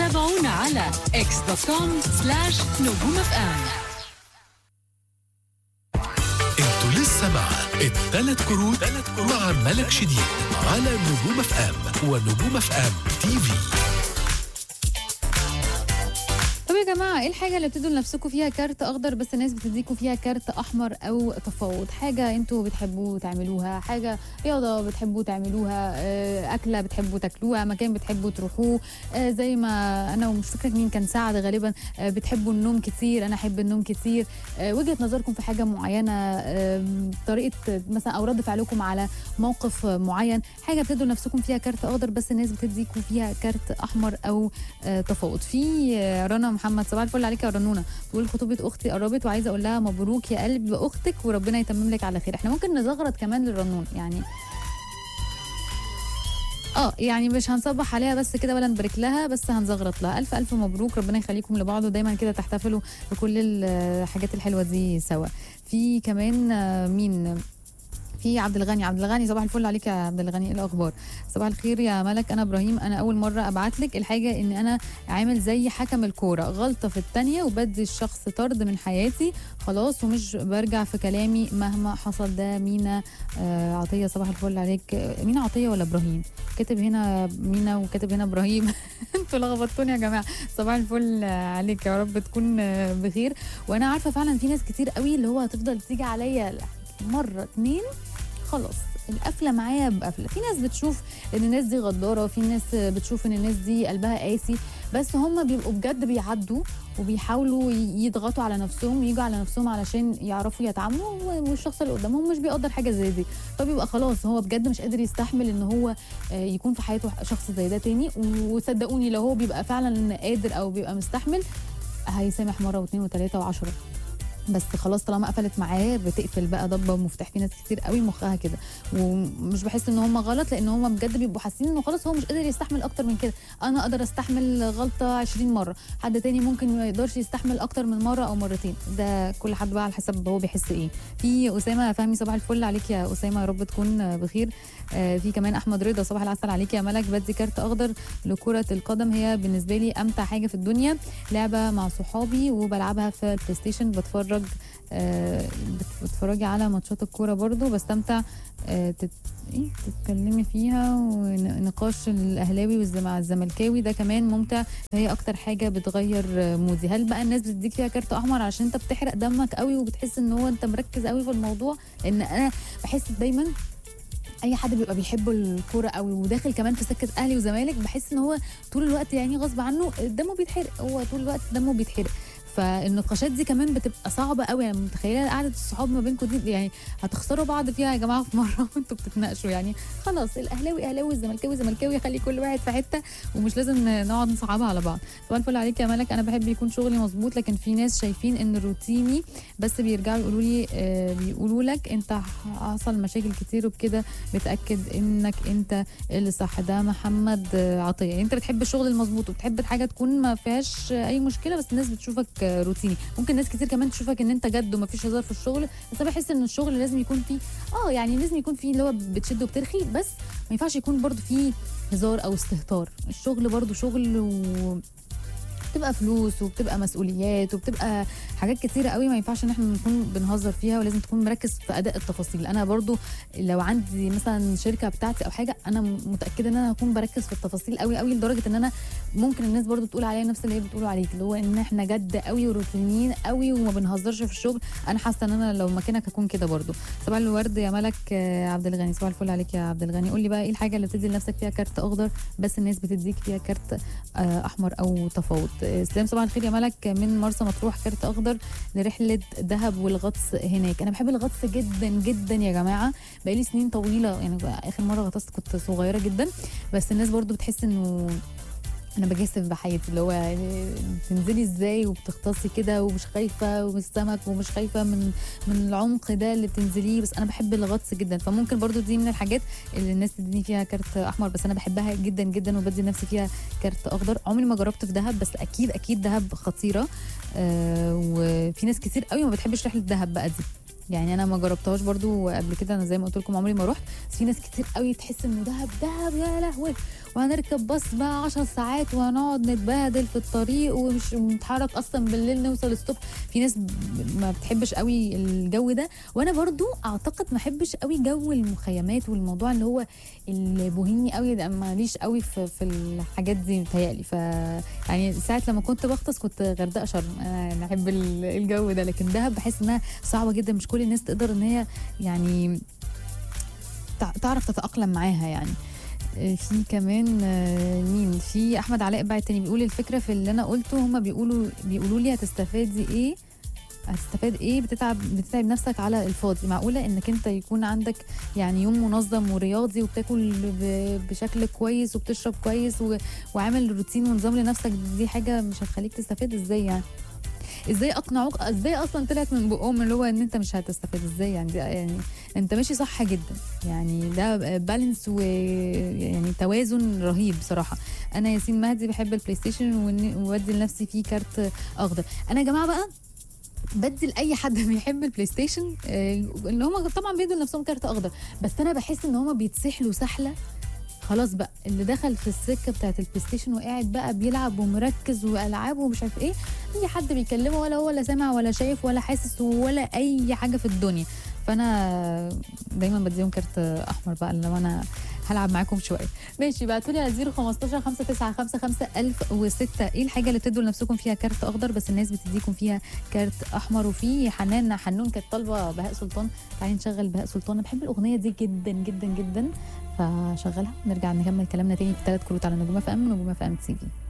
تابعونا على اكس دوت كوم سلاش نجوم اف ام انتوا لسه مع الثلاث كروت مع ملك شديد على نجوم اف ام ونجوم اف ام تي في طب يا جماعه ايه الحاجه اللي بتدوا لنفسكم فيها كارت اخضر بس الناس بتديكوا فيها كارت احمر او تفاوض حاجه انتوا بتحبوا تعملوها حاجه رياضه بتحبوا تعملوها آه، اكله بتحبوا تاكلوها مكان بتحبوا تروحوه آه، زي ما انا ومش فاكره مين كان سعد غالبا آه، بتحبوا النوم كتير انا احب النوم كتير آه، وجهه نظركم في حاجه معينه آم، طريقه مثلا او رد فعلكم على موقف معين حاجه بتدوا لنفسكم فيها كارت اخضر بس الناس بتديكوا فيها كارت احمر او آه، تفاوض في آه، رنا محمد صباح الفل عليك يا رنونه تقول خطوبه اختي قربت وعايزه اقول لها مبروك يا قلب اختك وربنا يتمم لك على خير احنا ممكن نزغرط كمان للرنون يعني اه يعني مش هنصبح عليها بس كده ولا نبارك لها بس هنزغرط لها الف الف مبروك ربنا يخليكم لبعض ودايما كده تحتفلوا بكل الحاجات الحلوه دي سوا في كمان آه، مين في عبد الغني عبد الغني صباح الفل عليك يا عبد الغني ايه الاخبار صباح الخير يا ملك انا ابراهيم انا اول مره ابعت لك الحاجه ان انا عامل زي حكم الكوره غلطه في الثانيه وبدي الشخص طرد من حياتي خلاص ومش برجع في كلامي مهما حصل ده مينا آه عطيه صباح الفل عليك آه، مينا عطيه ولا ابراهيم كاتب هنا مينا وكاتب هنا ابراهيم انتوا لخبطتوني يا جماعه صباح الفل آه، عليك يا رب تكون آه، بخير وانا عارفه فعلا في ناس كتير قوي اللي هو هتفضل تيجي عليا مره اتنين خلاص القفله معايا بقفله في ناس بتشوف ان الناس دي غداره في ناس بتشوف ان الناس دي قلبها قاسي بس هم بيبقوا بجد بيعدوا وبيحاولوا ي- يضغطوا على نفسهم ويجوا على نفسهم علشان يعرفوا يتعاملوا و- والشخص اللي قدامهم مش بيقدر حاجه زي دي فبيبقى خلاص هو بجد مش قادر يستحمل ان هو آه، يكون في حياته شخص زي ده تاني وصدقوني لو هو بيبقى فعلا قادر او بيبقى مستحمل هيسامح مره واثنين وثلاثه وعشرة بس خلاص طالما قفلت معاه بتقفل بقى ضبه ومفتاح في ناس كتير قوي مخها كده ومش بحس ان هم غلط لان هم بجد بيبقوا حاسين انه خلاص هو مش قادر يستحمل اكتر من كده انا اقدر استحمل غلطه 20 مره حد تاني ممكن ما يقدرش يستحمل اكتر من مره او مرتين ده كل حد بقى على حسب هو بيحس ايه في اسامه فهمي صباح الفل عليك يا اسامه يا رب تكون بخير آه، في كمان احمد رضا صباح العسل عليك يا ملك بدي كارت اخضر لكره القدم هي بالنسبه لي امتع حاجه في الدنيا لعبه مع صحابي وبلعبها في البلاي ستيشن بتفرج آه، بت- بتتفرجي على ماتشات الكوره برضو بستمتع آه، تت... ايه تتكلمي فيها ونقاش الاهلاوي والز- مع الزملكاوي ده كمان ممتع هي اكتر حاجه بتغير آه، مودي هل بقى الناس بتديك فيها كارت احمر عشان انت بتحرق دمك قوي وبتحس ان هو انت مركز قوي في الموضوع لان انا بحس دايما اي حد بيبقى بيحب الكوره قوي وداخل كمان في سكه اهلي وزمالك بحس ان هو طول الوقت يعني غصب عنه دمه بيتحرق هو طول الوقت دمه بيتحرق فالنقاشات دي كمان بتبقى صعبه قوي يعني متخيله قعده الصحاب ما بينكم دي يعني هتخسروا بعض فيها يا جماعه في مره وانتوا بتتناقشوا يعني خلاص الاهلاوي اهلاوي الزملكاوي زملكاوي خلي كل واحد في حته ومش لازم نقعد نصعبها على بعض طبعا الفل عليك يا ملك انا بحب يكون شغلي مظبوط لكن في ناس شايفين ان روتيني بس بيرجعوا يقولوا لي آه بيقولوا لك انت حصل مشاكل كتير وبكده بتاكد انك انت اللي صح ده محمد آه، عطيه يعني انت بتحب الشغل المظبوط وبتحب الحاجه تكون ما فيهاش آه، اي مشكله بس الناس بتشوفك آه، روتيني ممكن ناس كتير كمان تشوفك ان انت جد وما فيش هزار في الشغل بس انا بحس ان الشغل لازم يكون فيه اه يعني لازم يكون فيه اللي هو بتشد وبترخي بس ما ينفعش يكون برضو فيه هزار او استهتار الشغل برضو شغل و بتبقى فلوس وبتبقى مسؤوليات وبتبقى حاجات كتيرة قوي ما ينفعش ان احنا نكون بنهزر فيها ولازم تكون مركز في اداء التفاصيل انا برضو لو عندي مثلا شركه بتاعتي او حاجه انا متاكده ان انا هكون بركز في التفاصيل قوي قوي لدرجه ان انا ممكن الناس برضو تقول عليا نفس اللي هي بتقولوا عليك اللي هو ان احنا جد قوي وروتينيين قوي وما بنهزرش في الشغل انا حاسه ان انا لو مكانك هكون كده برضو صباح الورد يا ملك آه، عبد الغني صباح الفل عليك يا عبد الغني قول لي بقى ايه الحاجه اللي بتدي لنفسك فيها كارت اخضر بس الناس بتديك فيها كارت آه، احمر او تفاوض آه، اسلام صباح الخير يا ملك من مرسى مطروح كارت اخضر لرحله دهب والغطس هناك انا بحب الغطس جدا جدا يا جماعه بقالي سنين طويله يعني اخر مره غطست كنت صغيره جدا بس الناس برضو بتحس انه انا بجسف بحياتي اللي هو يعني تنزلي ازاي وبتغطسي كده ومش خايفه من السمك ومش خايفه من من العمق ده اللي بتنزليه بس انا بحب الغطس جدا فممكن برضو دي من الحاجات اللي الناس تديني فيها كارت احمر بس انا بحبها جدا جدا وبدي نفسي فيها كارت اخضر عمري ما جربت في دهب بس اكيد اكيد دهب خطيره آه وفي ناس كتير قوي ما بتحبش رحله دهب بقى دي يعني انا ما جربتهاش برضو قبل كده انا زي ما قلت لكم عمري ما رحت بس في ناس كتير قوي تحس انه دهب دهب يا لهوي وهنركب باص بقى 10 ساعات وهنقعد نتبهدل في الطريق ومش نتحرك اصلا بالليل نوصل الصبح في ناس ب- ما بتحبش قوي الجو ده وانا برضو اعتقد ما احبش قوي جو المخيمات والموضوع اللي هو البوهيمي قوي ده ماليش قوي في, في الحاجات دي متهيألي ف يعني ساعه لما كنت بغطس كنت غردقه شرم انا بحب ال- الجو ده لكن دهب بحس انها صعبه جدا مش كل الناس تقدر ان هي يعني تع- تعرف تتأقلم معاها يعني آه، في كمان آه، مين في احمد علاء بعد تاني بيقول الفكره في اللي انا قلته هما بيقولوا بيقولوا لي هتستفادي ايه هتستفاد ايه بتتعب بتتعب نفسك على الفاضي معقوله انك انت يكون عندك يعني يوم منظم ورياضي وبتاكل ب- بشكل كويس وبتشرب كويس و... وعامل روتين ونظام لنفسك دي حاجه مش هتخليك تستفاد ازاي يعني ازاي اقنعوك ازاي اصلا طلعت من بقهم اللي هو ان انت مش هتستفاد ازاي يعني دي يعني انت ماشي صح جدا يعني ده بالانس ويعني توازن رهيب بصراحه انا ياسين مهدي بحب البلاي ستيشن وإن- وودي لنفسي فيه كارت اخضر انا يا جماعه بقى بدي لاي حد بيحب البلاي ستيشن آه، ان هم طبعا بيدوا لنفسهم كارت اخضر بس انا بحس ان هم بيتسحلوا سحله خلاص بقى اللي دخل في السكه بتاعت البلاي ستيشن وقاعد بقى بيلعب ومركز والعاب ومش عارف ايه اي حد بيكلمه ولا هو لا سامع ولا شايف ولا حاسس ولا اي حاجه في الدنيا فانا دايما بديهم كارت احمر بقى لو انا هلعب معاكم شويه ماشي بعتوا لي على 015 595 1006 ايه الحاجه اللي بتدوا لنفسكم فيها كارت اخضر بس الناس بتديكم فيها كارت احمر وفي حنان حنون كانت طالبه بهاء سلطان تعالي نشغل بهاء سلطان انا بحب الاغنيه دي جدا جدا جدا فشغلها نرجع نكمل كلامنا تاني في ثلاث كروت على نجوم اف ام ونجوم اف ام تي في